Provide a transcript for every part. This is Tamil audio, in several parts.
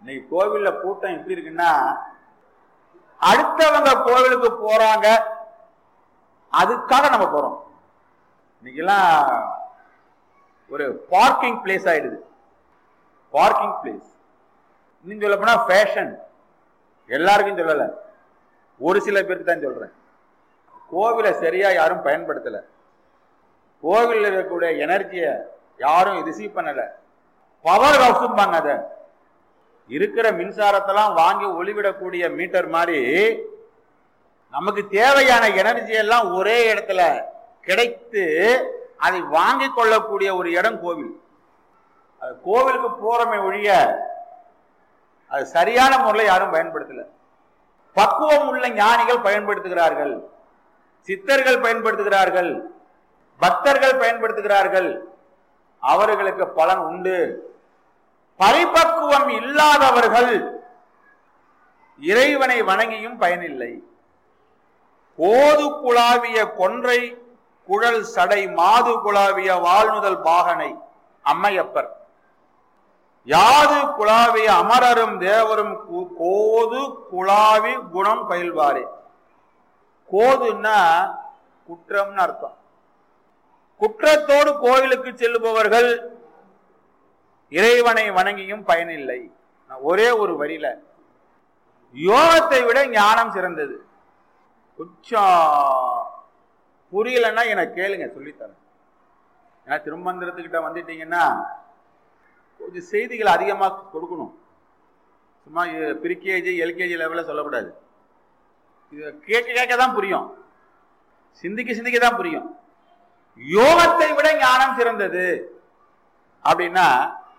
இன்னைக்கு கோவில்ல கூட்டம் எப்படி இருக்குன்னா அடுத்தவங்க கோவிலுக்கு போறாங்க அதுக்காக நம்ம போறோம் இன்னைக்கெல்லாம் ஒரு பார்க்கிங் பிளேஸ் ஆயிடுது பார்க்கிங் பிளேஸ் இன்னும் சொல்ல போனா ஃபேஷன் எல்லாருக்கும் சொல்லல ஒரு சில பேருக்கு தான் சொல்றேன் கோவிலை சரியா யாரும் பயன்படுத்தல கோவிலில் இருக்கக்கூடிய எனர்ஜியை யாரும் ரிசீவ் பண்ணல பவர் ஹவுஸ்பாங்க அதை இருக்கிற மின்சாரத்தெல்லாம் வாங்கி ஒளிவிடக்கூடிய மீட்டர் மாதிரி நமக்கு தேவையான எனர்ஜி எல்லாம் ஒரே இடத்துல கிடைத்து அதை வாங்கி கொள்ளக்கூடிய ஒரு இடம் கோவில் அது கோவிலுக்கு போறமே ஒழிய அது சரியான முறையில் யாரும் பயன்படுத்தல பக்குவம் உள்ள ஞானிகள் பயன்படுத்துகிறார்கள் சித்தர்கள் பயன்படுத்துகிறார்கள் பக்தர்கள் பயன்படுத்துகிறார்கள் அவர்களுக்கு பலன் உண்டு பரிபக்குவம் இல்லாதவர்கள் இறைவனை வணங்கியும் பயனில்லை கோது குழாவிய கொன்றை குழல் சடை மாது குழாவிய வாழ்நுதல் பாகனை அம்மையப்பர் யாது குழாவிய அமரரும் தேவரும் கு- கோது குழாவி குணம் பயில்வாரே கோதுன்னா குற்றம்னு அர்த்தம் குற்றத்தோடு கோவிலுக்கு செல்லுபவர்கள் இறைவனை வணங்கியும் பயனில்லை நான் ஒரே ஒரு வரியில யோகத்தை விட ஞானம் சிறந்தது கொஞ்சம் புரியலன்னா எனக்கு கேளுங்க சொல்லித்தரேன் ஏன்னா திருமந்திரத்துக்கிட்ட வந்துட்டீங்கன்னா கொஞ்சம் செய்திகள் அதிகமாக கொடுக்கணும் சும்மா ப்ரீகேஜி எல்கேஜி லெவலில் சொல்லக்கூடாது இது கேட்க கேட்க தான் புரியும் சிந்திக்க சிந்திக்க தான் புரியும் யோகத்தை விட ஞானம் சிறந்தது அப்படின்னா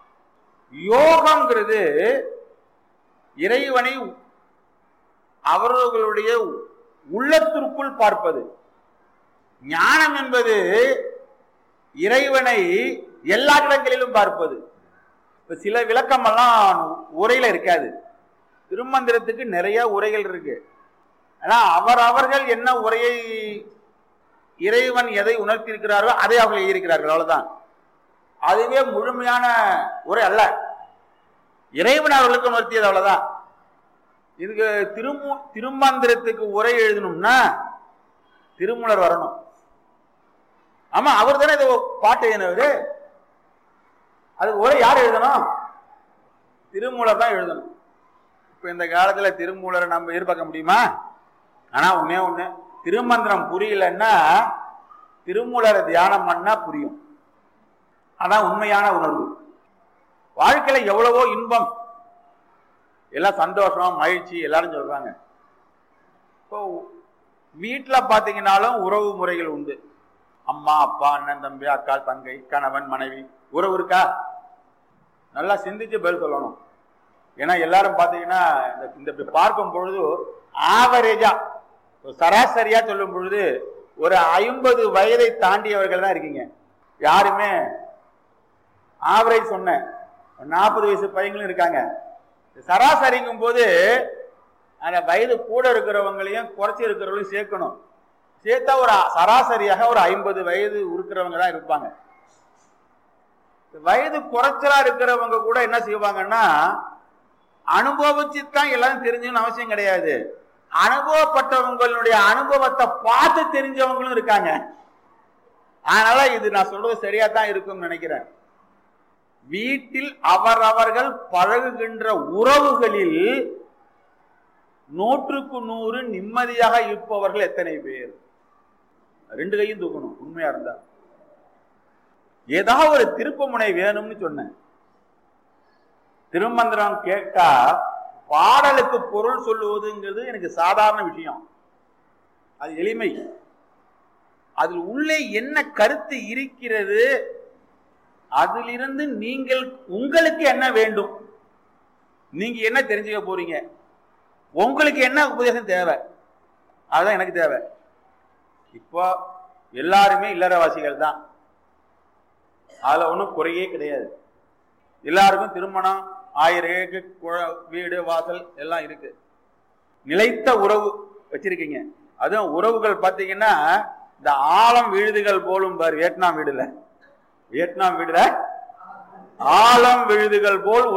யோகம்ங்கிறது இறைவனை அவர்களுடைய உள்ளத்திற்குள் பார்ப்பது ஞானம் என்பது இறைவனை எல்லா இடங்களிலும் பார்ப்பது இப்ப சில விளக்கமெல்லாம் உரையில இருக்காது திருமந்திரத்துக்கு நிறைய உரைகள் இருக்கு ஆனா அவர் அவர்கள் என்ன உரையை இறைவன் எதை உணர்த்தியிருக்கிறாரோ அதை அவர்கள் எழுதியிருக்கிறார்கள் அவ்வளவுதான் அதுவே முழுமையான உரை அல்ல இறைவன் அவர்களுக்கு உணர்த்தியது அவ்வளவுதான் இதுக்கு திருமு திருமந்திரத்துக்கு உரை எழுதணும்னா திருமூலர் வரணும் ஆமா அவர் தானே இது பாட்டு எழுதினவரு அதுக்கு உரை யார் எழுதணும் திருமூலர் தான் எழுதணும் இப்ப இந்த காலத்துல திருமூலரை நம்ம எதிர்பார்க்க முடியுமா ஆனா ஒண்ணே ஒண்ணு திருமந்திரம் புரியலன்னா திருமூலரை தியானம் பண்ணா புரியும் அதான் உண்மையான உணர்வு வாழ்க்கையில எவ்வளவோ இன்பம் எல்லாம் சந்தோஷம் மகிழ்ச்சி எல்லாரும் சொல்றாங்க இப்போ வீட்டில் பார்த்தீங்கன்னாலும் உறவு முறைகள் உண்டு அம்மா அப்பா அண்ணன் தம்பி அக்கா தங்கை கணவன் மனைவி உறவு இருக்கா நல்லா சிந்திச்சு பதில் சொல்லணும் ஏன்னா எல்லாரும் பார்த்தீங்கன்னா இந்த- இந்த இப்படி பார்க்கும் பொழுது ஆவரேஜா சராசரியா சொல்லும் பொழுது ஒரு ஐம்பது வயதை தாண்டியவர்கள் தான் இருக்கீங்க யாருமே ஆவரேஜ் சொன்னேன் நாற்பது வயசு பையங்களும் இருக்காங்க சராசரிங்கும் போது அந்த வயது கூட இருக்கிறவங்களையும் குறைச்சி இருக்கிறவங்களையும் சேர்க்கணும் சேர்த்தா ஒரு சராசரியாக ஒரு ஐம்பது வயது இருக்கிறவங்க தான் இருப்பாங்க வயது குறைச்சலா இருக்கிறவங்க கூட என்ன செய்வாங்கன்னா அனுபவிச்சு தான் எல்லாரும் தெரிஞ்சுக்கணும் அவசியம் கிடையாது அனுபவப்பட்டவங்களுடைய அனுபவத்தை பார்த்து தெரிஞ்சவங்களும் இருக்காங்க அதனால இது நான் சொல்றது சரியா தான் இருக்கும்னு நினைக்கிறேன் வீட்டில் அவரவர்கள் பழகுகின்ற உறவுகளில் நூற்றுக்கு நூறு நிம்மதியாக இருப்பவர்கள் எத்தனை பேர் ரெண்டு கையும் தூக்கணும் உண்மையா இருந்தா ஏதாவது ஒரு திருப்புமுனை வேணும்னு சொன்னேன் திருமந்திரம் கேட்டா பாடலுக்கு பொருள் சொல்லுவதுங்கிறது எனக்கு சாதாரண விஷயம் அது எளிமை அதில் உள்ளே என்ன கருத்து இருக்கிறது அதிலிருந்து நீங்கள் உங்களுக்கு என்ன வேண்டும் நீங்க என்ன தெரிஞ்சுக்க போறீங்க உங்களுக்கு என்ன உபதேசம் தேவை அதுதான் எனக்கு தேவை இப்போ எல்லாருமே இல்லறவாசிகள் தான் அதுல ஒன்றும் குறையே கிடையாது எல்லாருக்கும் திருமணம் ஆயிரம் ஏக்கு குழ- வீடு வாசல் எல்லாம் இருக்கு நிலைத்த உறவு வச்சிருக்கீங்க அதுவும் உறவுகள் பார்த்தீங்கன்னா இந்த ஆழம் விழுதுகள் போலும் பார் வியட்நாம் வீடுல வியட்நாம் வீடுல ஆழம் விழுதுகள் போல்